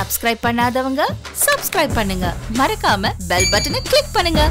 subscribe பண்ணாதவங்க subscribe பண்ணுங்க மறக்காம பெல் பட்டனை கிளிக் பண்ணுங்க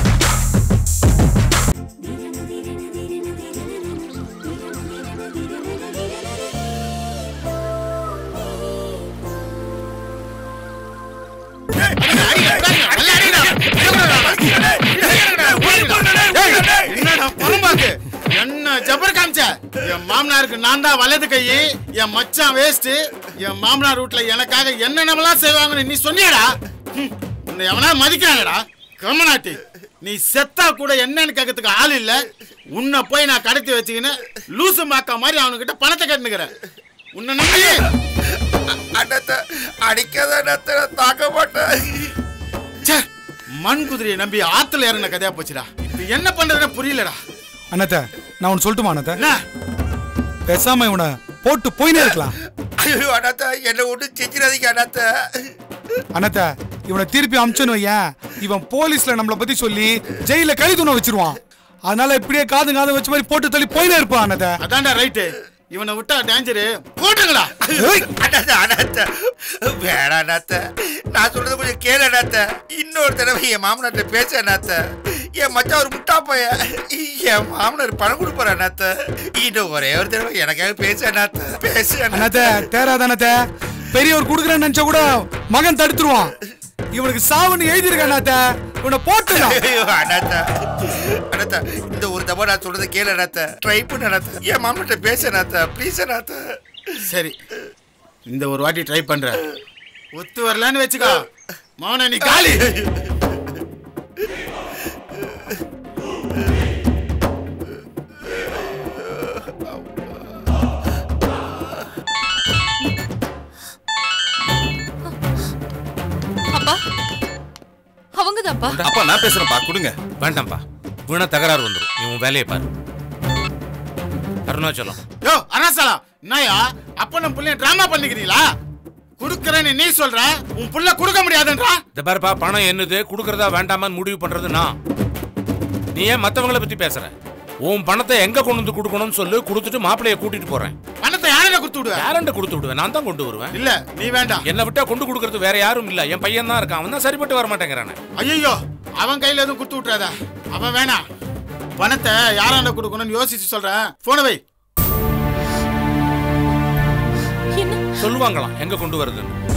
என்னடா புறம்பாக்கு என்ன ஜபர் காமிச்ச என் மாமனாருக்கு நான் தான் வலது கை என் மச்சான் வேஸ்ட் என் மாமனார் வீட்ல எனக்காக என்னென்னலாம் செய்வாங்கன்னு நீ சொன்னியடா ஹம், உன்னை எவனா மதிக்கிறாங்கடா கம்மநாட்டி நீ செத்தா கூட என்னன்னு கேட்கறதுக்கு ஆள் இல்ல உன்னை போய் நான் கடத்தி வச்சுக்கின்னு லூசு மாக்கா மாதிரி அவனுக்கிட்ட பணத்தை கட்டுனுக்கிறேன் உன்னை நம்பி அண்ணத்தை அடிக்காத அண்ணத்தை நான் தாக்க மாட்டேன் ச்சே, மண் குதிரையை நம்பி ஆத்துல இறங்கின கதையா போச்சுடா இப்ப என்ன பண்றதுன்னு புரியலடா அண்ணாத்த நான் ஒன்று சொல்லட்டுமா அண்ணாத்த என்ன பேசாம இவனை போட்டு போயினே இருக்கலாம் ஐயோ அண்ணத்தை என்னை ஒன்றும் செஞ்சிடாதீங்க அண்ணத்தை அண்ணாத்த இவனை திருப்பி அமிச்சோன்னு வையேன் இவன் போலீஸ்ல நம்மளை பத்தி சொல்லி ஜெயில கை தூண வச்சிருவான் அதனால இப்படியே காது காது வச்ச மாதிரி போட்டு தள்ளி போயினே இருப்பான் அண்ணாத்த அதான்டா ரைட்டு இவனை விட்டா டேஞ்சரு போட்டுங்களா ஏய், அண்ணாத்த அண்ணாத்த வேணாம் அண்ணாத்த நான் சொல்றது கொஞ்சம் கேளு அண்ணாத்த இன்னொரு தடவை என் மாமனார்ட்ட பேச அண்ணாத்த என் மச்சான் ஒரு முட்டா பைய என் மாமனார் பணம் கொடுப்பாரு அண்ணாத்த இன்னும் ஒரே ஒரு தடவை எனக்காக பேச அண்ணாத்த பேசு அண்ணாத்த அண்ணாத்த தேராத அண்ணாத்த பெரியவர் குடுக்குறேன்னு நினைச்சா கூட மகன் தடுத்துருவான் இவனுக்கு சாவுன்னு எழுதிருக்க அண்ணாத்த இவனை போட்டுலாம் ஐயோ அண்ணாத்தா அண்ணாத்தா இந்த ஒரு தடவை நான் சொல்றது கேளு அண்ணாத்த ட்ரை பண்ணு அண்ணாத்த என் மாமன்ட்ட பேச அண்ணாத்தா ப்ளீஸ் அண்ணாத்தா சரி இந்த ஒரு வாட்டி ட்ரை பண்றேன் ஒத்து வரலன்னு வச்சுக்கோ மௌன நீ காலி அப்பா அவங்க தான்ப்பா அப்பா நான் பேசுறேன்ப்பா கொடுங்க வேண்டாம்ப்பா வீணா தகராறு வந்துடும் நீ உன் வேலையை பாரு அருணாச்சலம் யோ அனாசலா என்னயா அப்ப நம்ம புள்ளைய டிராமா பண்ணிக்கிறீங்களா குடுக்கறேன்னு நீ சொல்ற உன் புள்ள கொடுக்க முடியாதுன்றா இந்த பாருப்பா பணம் என்னது கொடுக்கறதா வேண்டாமான்னு முடிவு பண்றது நான் நீ ஏன் மத்தவங்கள பத்தி பேசுற உன் பணத்தை எங்க கொண்டு வந்து கொடுக்கணும்னு சொல்லு கொடுத்துட்டு மாப்பிளைய கூட்டிட்டு போறேன் பணத்தை யாரையில கொடுத்து விடுவ யாரண்ட கொடுத்து விடுவேன் நான் தான் கொண்டு வருவேன் இல்ல நீ வேண்டாம் என்னை விட்டா கொண்டு கொடுக்கறது வேற யாரும் இல்ல என் பையன் தான் இருக்கான் அவன் தான் சரிப்பட்டு வர மாட்டேங்கிறானே ஐயோ அவன் கையில எதுவும் கொடுத்து விட்டுறாத அவன் வேணாம் பணத்தை யாராண்ட கொடுக்கணும்னு யோசிச்சு சொல்றேன் போன வை என்ன சொல்லுவாங்களாம் எங்க கொண்டு வருதுன்னு